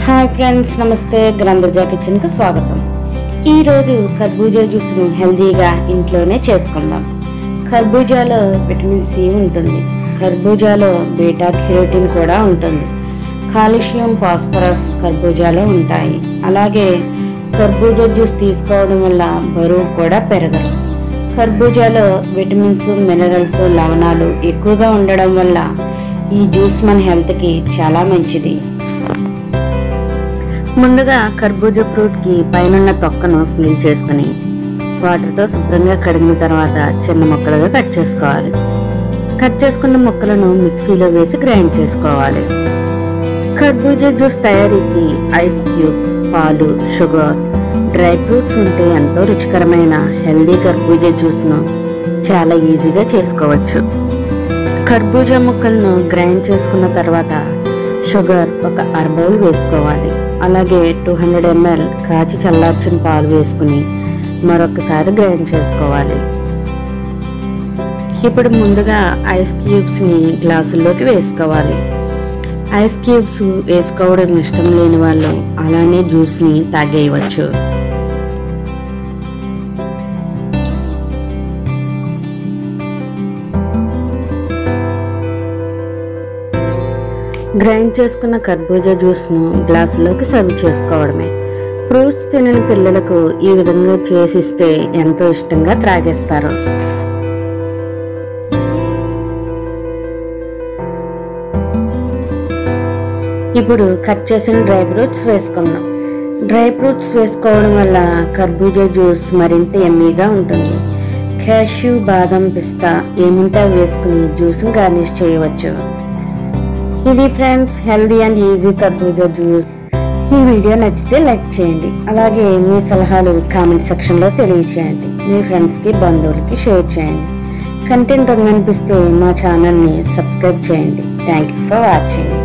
hi friends నమస్తే గ్రంథజా కిచెన్కి స్వాగతం ఈరోజు కర్బూజా జ్యూస్ను హెల్తీగా ఇంట్లోనే చేసుకుందాం కర్బూజాలో విటమిన్ సి ఉంటుంది కర్బూజాలో బీటా కెరోటిన్ కూడా ఉంటుంది కాల్షియం ఫాస్ఫరస్ కర్బూజాలో ఉంటాయి అలాగే కర్బూజా జ్యూస్ తీసుకోవడం వల్ల బరువు కూడా పెరగదు కర్బూజాలో విటమిన్స్ మినరల్స్ లవణాలు ఎక్కువగా ఉండడం వల్ల ఈ జ్యూస్ మన హెల్త్కి చాలా మంచిది ముందుగా కర్బూజా ఫ్రూట్కి పైనున్న తొక్కను పీల్ చేసుకుని వాటర్తో శుభ్రంగా కడిగిన తర్వాత చిన్న ముక్కలుగా కట్ చేసుకోవాలి కట్ చేసుకున్న ముక్కలను మిక్సీలో వేసి గ్రైండ్ చేసుకోవాలి కర్బూజా జ్యూస్ తయారీకి ఐస్ క్యూబ్స్ పాలు షుగర్ డ్రై ఫ్రూట్స్ ఉంటే ఎంతో రుచికరమైన హెల్దీ కర్బూజా జ్యూస్ను చాలా ఈజీగా చేసుకోవచ్చు కర్బూజా ముక్కలను గ్రైండ్ చేసుకున్న తర్వాత షుగర్ ఒక అర బౌల్ వేసుకోవాలి అలాగే టూ హండ్రెడ్ ఎంఎల్ కాచి చల్లార్చిన పాలు వేసుకుని మరొకసారి గ్రైండ్ చేసుకోవాలి ఇప్పుడు ముందుగా ఐస్ క్యూబ్స్ని గ్లాసుల్లోకి వేసుకోవాలి ఐస్ క్యూబ్స్ వేసుకోవడం ఇష్టం లేని వాళ్ళు అలానే జ్యూస్ని తాగేయవచ్చు గ్రైండ్ చేసుకున్న కర్బూజా జ్యూస్ను గ్లాసులోకి సర్వ్ చేసుకోవడమే ఫ్రూట్స్ తినని పిల్లలకు ఈ విధంగా చేసిస్తే ఎంతో ఇష్టంగా త్రాగేస్తారు ఇప్పుడు కట్ చేసిన డ్రై ఫ్రూట్స్ వేసుకుందాం డ్రై ఫ్రూట్స్ వేసుకోవడం వల్ల కర్బూజా జ్యూస్ మరింత ఎమ్మీగా ఉంటుంది క్యాష్యూ బాదం పిస్తా ఏమింటా వేసుకుని జ్యూస్ని గార్నిష్ చేయవచ్చు ఇది ఫ్రెండ్స్ హెల్దీ అండ్ ఈజీ కర్బూజా జ్యూస్ ఈ వీడియో నచ్చితే లైక్ చేయండి అలాగే మీ సలహాలు కామెంట్ సెక్షన్లో తెలియచేయండి మీ ఫ్రెండ్స్కి బంధువులకి షేర్ చేయండి కంటెంట్ అనిపిస్తే మా ఛానల్ని సబ్స్క్రైబ్ చేయండి థ్యాంక్ యూ ఫర్ వాచింగ్